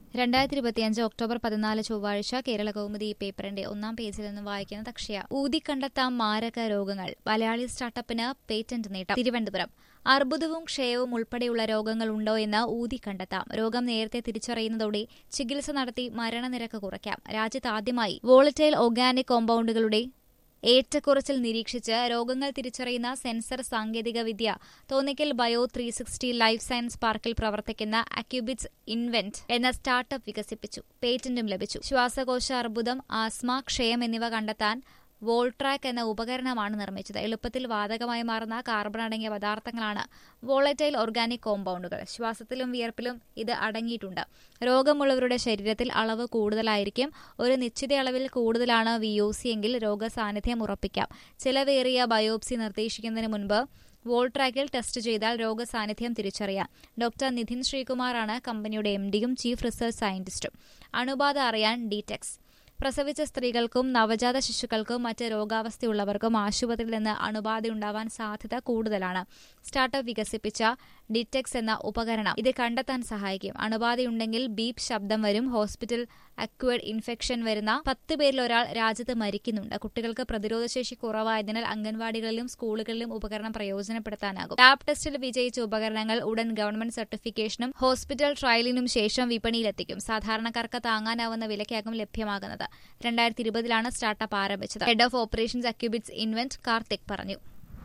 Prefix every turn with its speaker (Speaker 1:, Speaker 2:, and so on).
Speaker 1: രണ്ടായിരത്തി ഇരുപത്തിയഞ്ച് ഒക്ടോബർ പതിനാല് ചൊവ്വാഴ്ച കേരള കൗമുദി ഈ പേപ്പറിന്റെ ഒന്നാം പേജിൽ നിന്ന് വായിക്കുന്നത് അക്ഷയ ഊതി കണ്ടെത്താം മാരക രോഗങ്ങൾ മലയാളി സ്റ്റാർട്ടപ്പിന് പേറ്റന്റ് നേട്ടം തിരുവനന്തപുരം അർബുദവും ക്ഷയവും ഉൾപ്പെടെയുള്ള രോഗങ്ങൾ ഉണ്ടോ എന്ന് ഊതി കണ്ടെത്താം രോഗം നേരത്തെ തിരിച്ചറിയുന്നതോടെ ചികിത്സ നടത്തി മരണനിരക്ക് കുറയ്ക്കാം രാജ്യത്ത് ആദ്യമായി വോളറ്റൈൽ ഓർഗാനിക് കോമ്പൌണ്ടുകളുടെ ഏറ്റക്കുറച്ചിൽ നിരീക്ഷിച്ച് രോഗങ്ങൾ തിരിച്ചറിയുന്ന സെൻസർ സാങ്കേതികവിദ്യ Thonnakkal bio three sixty life science പാർക്കിൽ പ്രവർത്തിക്കുന്ന അക്യുബിറ്റ്സ് ഇൻവെന്റ് എന്ന സ്റ്റാർട്ടപ്പ് വികസിപ്പിച്ചു പേറ്റന്റും ലഭിച്ചു ശ്വാസകോശ അർബുദം ആസ്മ ക്ഷയം എന്നിവ കണ്ടെത്താൻ വോൾട്രാക്ക് എന്ന ഉപകരണമാണ് നിർമ്മിച്ചത് എളുപ്പത്തിൽ വാതകമായി മാറുന്ന കാർബൺ അടങ്ങിയ പദാർത്ഥങ്ങളാണ് വോളറ്റൈൽ ഓർഗാനിക് കോമ്പൌണ്ടുകൾ ശ്വാസത്തിലും വിയർപ്പിലും ഇത് അടങ്ങിയിട്ടുണ്ട് രോഗമുള്ളവരുടെ ശരീരത്തിൽ അളവ് കൂടുതലായിരിക്കും ഒരു നിശ്ചിത അളവിൽ കൂടുതലാണ് വി ഒ സി എങ്കിൽ രോഗസാന്നിധ്യം ഉറപ്പിക്കാം ചിലവേറിയ ബയോപ്സി നിർദ്ദേശിക്കുന്നതിന് മുൻപ് വോൾട്രാക്കിൽ ടെസ്റ്റ് ചെയ്താൽ രോഗസാന്നിധ്യം തിരിച്ചറിയാം ഡോക്ടർ നിധിൻ ശ്രീകുമാറാണ് കമ്പനിയുടെ എം ഡിയും ചീഫ് റിസർച്ച് സയന്റിസ്റ്റും അണുബാധ അറിയാൻ ഡിടെക്സ് പ്രസവിച്ച സ്ത്രീകൾക്കും നവജാത ശിശുക്കൾക്കും മറ്റ് രോഗാവസ്ഥയുള്ളവർക്കും ആശുപത്രിയിൽ നിന്ന് അണുബാധയുണ്ടാവാൻ സാധ്യത കൂടുതലാണ് സ്റ്റാർട്ടപ്പ് വികസിപ്പിച്ച ഡിറ്റെക്സ് എന്ന ഉപകരണം ഇത് കണ്ടെത്താൻ സഹായിക്കും അണുബാധയുണ്ടെങ്കിൽ ബീപ് ശബ്ദം വരും ഹോസ്പിറ്റൽ അക്വേർഡ് ഇൻഫെക്ഷൻ വരുന്ന പത്ത് പേരിൽ ഒരാൾ രാജ്യത്ത് മരിക്കുന്നുണ്ട് കുട്ടികൾക്ക് പ്രതിരോധശേഷി കുറവായതിനാൽ അംഗൻവാടികളിലും സ്കൂളുകളിലും ഉപകരണം പ്രയോജനപ്പെടുത്താനാകും ലാബ് ടെസ്റ്റിൽ വിജയിച്ച ഉപകരണങ്ങൾ ഉടൻ ഗവൺമെന്റ് സർട്ടിഫിക്കേഷനും ഹോസ്പിറ്റൽ ട്രയലിനും ശേഷം വിപണിയിലെത്തിക്കും സാധാരണക്കാർക്ക് താങ്ങാനാവുന്ന വിലയ്ക്കാകും ലഭ്യമാകുന്നത് രണ്ടായിരത്തി ഇരുപതിലാണ് സ്റ്റാർട്ടപ്പ് ആരംഭിച്ചത് head of operations Accubits invent Karthik പറഞ്ഞു